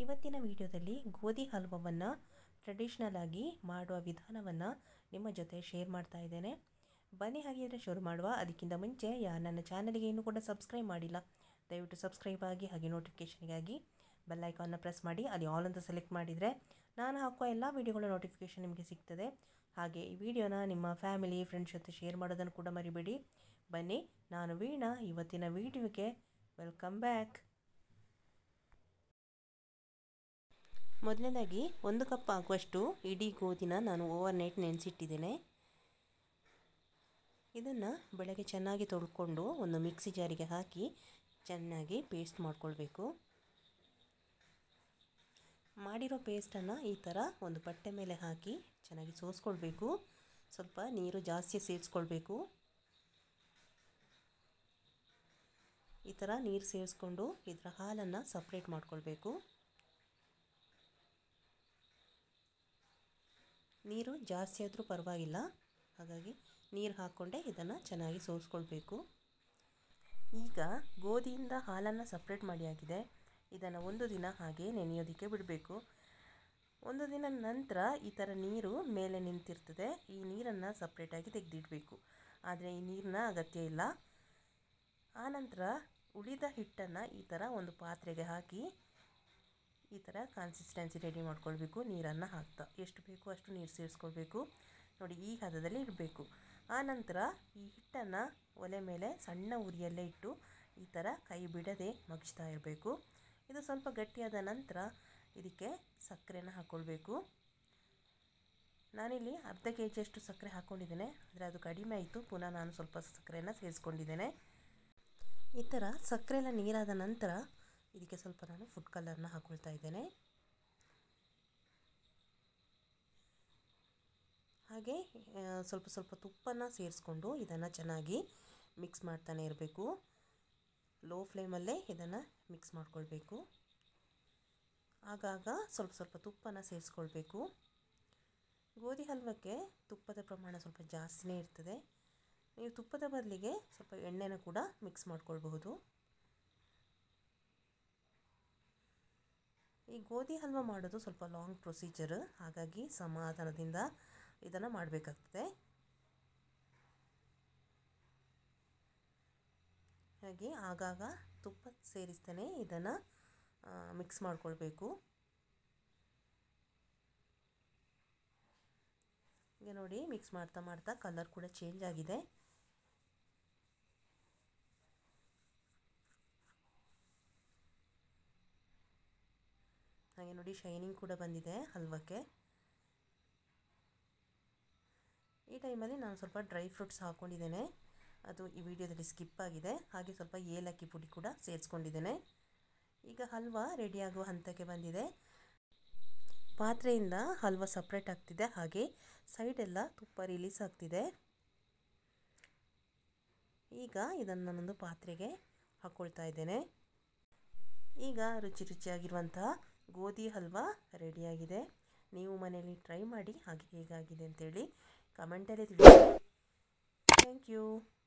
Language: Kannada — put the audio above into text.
ಇವತ್ತಿನ ವಿಡಿಯೋದಲ್ಲಿ ಗೋಧಿ ಹಲ್ವವನ್ನು ಟ್ರೆಡಿಷ್ನಲ್ ಆಗಿ ಮಾಡುವ ವಿಧಾನವನ್ನು ನಿಮ್ಮ ಜೊತೆ ಶೇರ್ ಮಾಡ್ತಾ ಇದ್ದೇನೆ ಬನ್ನಿ ಹಾಗಿದ್ರೆ ಶುರು ಮಾಡುವ ಅದಕ್ಕಿಂತ ಮುಂಚೆ ಯಾ ನನ್ನ ಚಾನಲ್ಗೆ ಇನ್ನೂ ಕೂಡ ಸಬ್ಸ್ಕ್ರೈಬ್ ಮಾಡಿಲ್ಲ ದಯವಿಟ್ಟು ಸಬ್ಸ್ಕ್ರೈಬ್ ಆಗಿ ಹಾಗೆ ನೋಟಿಫಿಕೇಷನ್ಗಾಗಿ ಬೆಲ್ ಐಕಾನ್ನ ಪ್ರೆಸ್ ಮಾಡಿ ಅಲ್ಲಿ ಆಲ್ ಅಂತ ಸೆಲೆಕ್ಟ್ ಮಾಡಿದರೆ ನಾನು ಹಾಕುವ ಎಲ್ಲ ವೀಡಿಯೋಗಳ ನೋಟಿಫಿಕೇಷನ್ ನಿಮಗೆ ಸಿಗ್ತದೆ ಹಾಗೆ ಈ ವಿಡಿಯೋನ ನಿಮ್ಮ ಫ್ಯಾಮಿಲಿ ಫ್ರೆಂಡ್ಸ್ ಜೊತೆ ಶೇರ್ ಮಾಡೋದನ್ನು ಕೂಡ ಮರಿಬೇಡಿ ಬನ್ನಿ ನಾನು ವೀಣಾ ಇವತ್ತಿನ ವಿಡಿಯೋಗೆ ವೆಲ್ಕಮ್ ಬ್ಯಾಕ್ ಮೊದಲನೇದಾಗಿ ಒಂದು ಕಪ್ ಆಗುವಷ್ಟು ಇಡೀ ಗೋಧಿನ ನಾನು ಓವರ್ ನೈಟ್ ನೆನೆಸಿಟ್ಟಿದ್ದೇನೆ ಇದನ್ನು ಬೆಳಗ್ಗೆ ಚೆನ್ನಾಗಿ ತೊಳ್ಕೊಂಡು ಒಂದು ಮಿಕ್ಸಿ ಜಾರಿಗೆ ಹಾಕಿ ಚೆನ್ನಾಗಿ ಪೇಸ್ಟ್ ಮಾಡ್ಕೊಳ್ಬೇಕು ಮಾಡಿರೋ ಪೇಸ್ಟನ್ನು ಈ ಥರ ಒಂದು ಬಟ್ಟೆ ಮೇಲೆ ಹಾಕಿ ಚೆನ್ನಾಗಿ ಸೋಸ್ಕೊಳ್ಬೇಕು ಸ್ವಲ್ಪ ನೀರು ಜಾಸ್ತಿ ಸೇರಿಸ್ಕೊಳ್ಬೇಕು ಈ ಥರ ನೀರು ಸೇರಿಸ್ಕೊಂಡು ಇದರ ಹಾಲನ್ನು ಸಪ್ರೇಟ್ ಮಾಡ್ಕೊಳ್ಬೇಕು ನೀರು ಜಾಸ್ತಿ ಆದರೂ ಪರವಾಗಿಲ್ಲ ಹಾಗಾಗಿ ನೀರು ಹಾಕ್ಕೊಂಡೆ ಇದನ್ನು ಚೆನ್ನಾಗಿ ಸೋಸ್ಕೊಳ್ಬೇಕು ಈಗ ಗೋಧಿಯಿಂದ ಹಾಲನ್ನು ಸಪ್ರೇಟ್ ಮಾಡಿ ಆಗಿದೆ ಇದನ್ನು ಒಂದು ದಿನ ಹಾಗೆ ನೆನೆಯೋದಕ್ಕೆ ಬಿಡಬೇಕು ಒಂದು ದಿನ ನಂತರ ಈ ಥರ ನೀರು ಮೇಲೆ ನಿಂತಿರ್ತದೆ ಈ ನೀರನ್ನು ಸಪ್ರೇಟಾಗಿ ತೆಗೆದಿಡಬೇಕು ಆದರೆ ಈ ನೀರಿನ ಅಗತ್ಯ ಇಲ್ಲ ಆನಂತರ ಉಳಿದ ಹಿಟ್ಟನ್ನು ಈ ಥರ ಒಂದು ಪಾತ್ರೆಗೆ ಹಾಕಿ ಈ ಥರ ಕನ್ಸಿಸ್ಟೆನ್ಸಿ ರೆಡಿ ಮಾಡ್ಕೊಳ್ಬೇಕು ನೀರನ್ನು ಹಾಕ್ತಾ ಎಷ್ಟು ಬೇಕು ಅಷ್ಟು ನೀರು ಸೇರಿಸ್ಕೊಳ್ಬೇಕು ನೋಡಿ ಈ ಹದದಲ್ಲಿ ಇಡಬೇಕು ಆನಂತರ ಈ ಹಿಟ್ಟನ್ನು ಒಲೆ ಮೇಲೆ ಸಣ್ಣ ಉರಿಯಲ್ಲೇ ಇಟ್ಟು ಈ ಥರ ಕೈ ಬಿಡದೆ ಮಗ್ಚ್ತಾ ಇರಬೇಕು ಇದು ಸ್ವಲ್ಪ ಗಟ್ಟಿಯಾದ ನಂತರ ಇದಕ್ಕೆ ಸಕ್ಕರೆನ ಹಾಕ್ಕೊಳ್ಬೇಕು ನಾನಿಲ್ಲಿ ಅರ್ಧ ಕೆ ಜಿಯಷ್ಟು ಸಕ್ಕರೆ ಹಾಕ್ಕೊಂಡಿದ್ದೇನೆ ಆದರೆ ಅದು ಕಡಿಮೆ ಆಯಿತು ಪುನಃ ನಾನು ಸ್ವಲ್ಪ ಸಕ್ಕರೆನ ಸೇರಿಸ್ಕೊಂಡಿದ್ದೇನೆ ಈ ಥರ ಸಕ್ಕರೆ ಎಲ್ಲ ನೀರಾದ ನಂತರ ಇದಕ್ಕೆ ಸ್ವಲ್ಪ ನಾನು ಫುಡ್ ಕಲರ್ನ ಹಾಕ್ಕೊಳ್ತಾ ಇದ್ದೇನೆ ಹಾಗೆ ಸ್ವಲ್ಪ ಸ್ವಲ್ಪ ತುಪ್ಪನ ಸೇರಿಸ್ಕೊಂಡು ಇದನ್ನು ಚೆನ್ನಾಗಿ ಮಿಕ್ಸ್ ಮಾಡ್ತಾನೆ ಇರಬೇಕು ಲೋ ಫ್ಲೇಮಲ್ಲೇ ಇದನ್ನು ಮಿಕ್ಸ್ ಮಾಡ್ಕೊಳ್ಬೇಕು ಆಗಾಗ ಸ್ವಲ್ಪ ಸ್ವಲ್ಪ ತುಪ್ಪನ ಸೇರಿಸ್ಕೊಳ್ಬೇಕು ಗೋಧಿ ಹಲ್ವಕ್ಕೆ ತುಪ್ಪದ ಪ್ರಮಾಣ ಸ್ವಲ್ಪ ಜಾಸ್ತಿನೇ ಇರ್ತದೆ ನೀವು ತುಪ್ಪದ ಬದಲಿಗೆ ಸ್ವಲ್ಪ ಎಣ್ಣೆನ ಕೂಡ ಮಿಕ್ಸ್ ಮಾಡ್ಕೊಳ್ಬಹುದು ಈ ಗೋಧಿ ಹಲ್ವ ಮಾಡೋದು ಸ್ವಲ್ಪ ಲಾಂಗ್ ಪ್ರೊಸೀಜರ್ ಹಾಗಾಗಿ ಸಮಾಧಾನದಿಂದ ಇದನ್ನು ಮಾಡಬೇಕಾಗ್ತದೆ ಹಾಗೆ ಆಗಾಗ ತುಪ್ಪ ಸೇರಿಸ್ತಾನೆ ಇದನ್ನು ಮಿಕ್ಸ್ ಮಾಡ್ಕೊಳ್ಬೇಕು ಈಗ ನೋಡಿ ಮಿಕ್ಸ್ ಮಾಡ್ತಾ ಮಾಡ್ತಾ ಕಲರ್ ಕೂಡ ಚೇಂಜ್ ಆಗಿದೆ ಹಾಗೆ ನೋಡಿ ಶೈನಿಂಗ್ ಕೂಡ ಬಂದಿದೆ ಹಲ್ವಕ್ಕೆ ಈ ಟೈಮಲ್ಲಿ ನಾನು ಸ್ವಲ್ಪ ಡ್ರೈ ಫ್ರೂಟ್ಸ್ ಹಾಕ್ಕೊಂಡಿದ್ದೇನೆ ಅದು ಈ ವಿಡಿಯೋದಲ್ಲಿ ಸ್ಕಿಪ್ ಆಗಿದೆ ಹಾಗೆ ಸ್ವಲ್ಪ ಏಲಕ್ಕಿ ಪುಡಿ ಕೂಡ ಸೇರಿಸ್ಕೊಂಡಿದ್ದೇನೆ ಈಗ ಹಲ್ವ ರೆಡಿಯಾಗುವ ಹಂತಕ್ಕೆ ಬಂದಿದೆ ಪಾತ್ರೆಯಿಂದ ಹಲ್ವ ಸಪ್ರೇಟ್ ಆಗ್ತಿದೆ ಹಾಗೆ ಸೈಡೆಲ್ಲ ತುಪ್ಪ ರಿಲೀಸ್ ಆಗ್ತಿದೆ ಈಗ ಇದನ್ನು ನಾನೊಂದು ಪಾತ್ರೆಗೆ ಹಾಕ್ಕೊಳ್ತಾ ಇದ್ದೇನೆ ಈಗ ರುಚಿ ರುಚಿಯಾಗಿರುವಂತಹ ಗೋಧಿ ಹಲ್ವ ರೆಡಿಯಾಗಿದೆ ನೀವು ಮನೆಯಲ್ಲಿ ಟ್ರೈ ಮಾಡಿ ಹಾಗೆ ಹೇಗಾಗಿದೆ ಅಂತೇಳಿ ಕಮೆಂಟಲ್ಲಿ ತಿಳಿಸಿ ಥ್ಯಾಂಕ್ ಯು